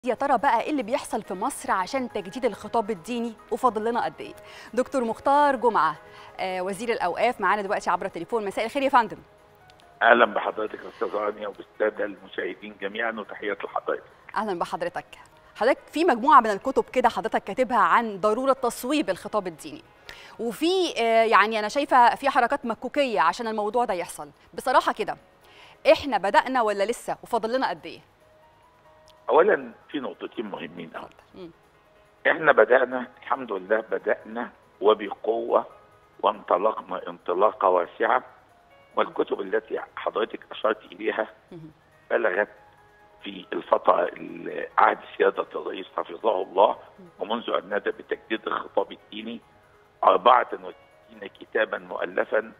يا ترى بقى ايه اللي بيحصل في مصر عشان تجديد الخطاب الديني وفاضل لنا قد ايه دكتور مختار جمعه آه وزير الاوقاف معانا دلوقتي عبر التليفون مساء الخير يا فندم اهلا بحضرتك يا استاذ رانيا وبالساده المشاهدين جميعا وتحيات لحضرتك اهلا بحضرتك حضرتك في مجموعه من الكتب كده حضرتك كاتبها عن ضروره تصويب الخطاب الديني وفي آه يعني انا شايفه في حركات مكوكيه عشان الموضوع ده يحصل بصراحه كده احنا بدانا ولا لسه وفاضل لنا قد ايه اولا في نقطتين مهمين قوي مم. احنا بدانا الحمد لله بدانا وبقوه وانطلقنا انطلاقه واسعه والكتب التي حضرتك اشرت اليها مهم. بلغت في الفتره ال- عهد سياده الرئيس حفظه الله ومنذ ان نادى بتجديد الخطاب الديني 64 كتابا مؤلفا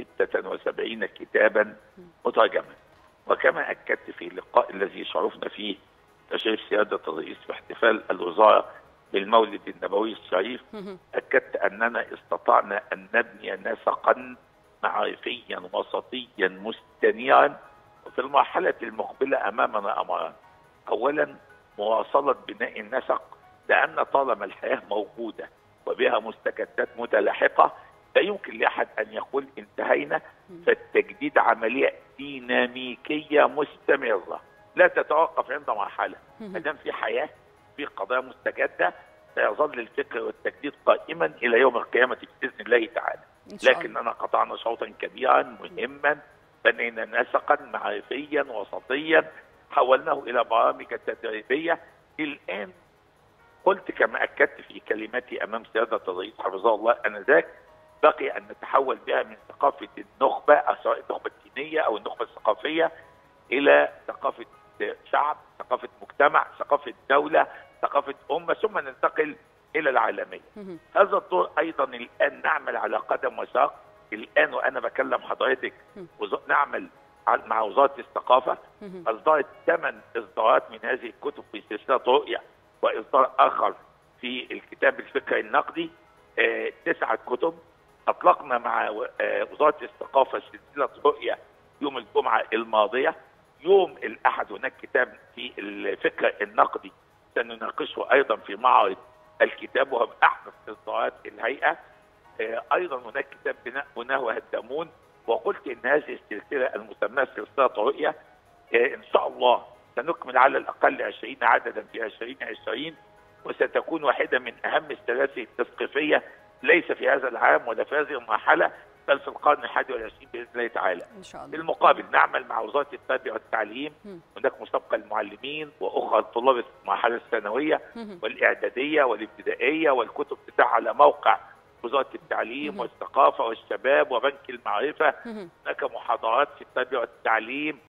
و76 كتابا مترجما وكما اكدت في اللقاء الذي شرفنا فيه تشريف سياده الرئيس في احتفال الوزاره بالمولد النبوي الشريف مهم. اكدت اننا استطعنا ان نبني نسقا معرفيا وسطيا مستنيرا وفي المرحله المقبله امامنا امران اولا مواصله بناء النسق لان طالما الحياه موجوده وبها مستجدات متلاحقه لا يمكن لاحد ان يقول انتهينا فالتجديد عمليه ديناميكيه مستمره لا تتوقف عند مرحله ما دام في حياه في قضايا مستجده سيظل الفكر والتجديد قائما الى يوم القيامه باذن الله تعالى إن شاء الله. لكننا قطعنا شوطا كبيرا مهما بنينا نسقا معرفيا وسطيا حولناه الى برامج تدريبيه الان قلت كما اكدت في كلمتي امام سياده الرئيس حفظه الله انذاك بقي ان نتحول بها من ثقافه النخبه أو سواء النخبه الدينيه او النخبه الثقافيه الى ثقافه شعب، ثقافه مجتمع، ثقافه دوله، ثقافه امه ثم ننتقل الى العالميه. مهم. هذا الدور ايضا الان نعمل على قدم وساق الان وانا بكلم حضرتك مم. وز- نعمل ع- مع وزاره الثقافه مهم. اصدرت ثمان اصدارات من هذه الكتب في سلسله رؤيه واصدار اخر في الكتاب الفكر النقدي آه، تسعه كتب اطلقنا مع و- آه، وزاره الثقافه سلسله رؤيه يوم الجمعه الماضيه يوم الاحد هناك كتاب في الفكر النقدي سنناقشه ايضا في معرض الكتاب وهو من احدث اصدارات الهيئه آه، ايضا هناك كتاب بناء بناه وهدامون وقلت ان هذه السلسله المسماه سلسله رؤيه آه، ان شاء الله سنكمل على الاقل 20 عددا في 2020 وستكون واحده من اهم السلاسل التثقيفيه ليس في هذا العام ولا في هذه المرحله بل في القرن الحادي والعشرين باذن الله تعالى. ان شاء الله بالمقابل نعمل مع وزاره التربيه والتعليم مم. هناك مسابقه للمعلمين واخرى طلاب المرحله الثانويه مهم. والاعداديه والابتدائيه والكتب بتاعها على موقع وزاره التعليم مهم. والثقافه والشباب وبنك المعرفه مهم. هناك محاضرات في التربيه والتعليم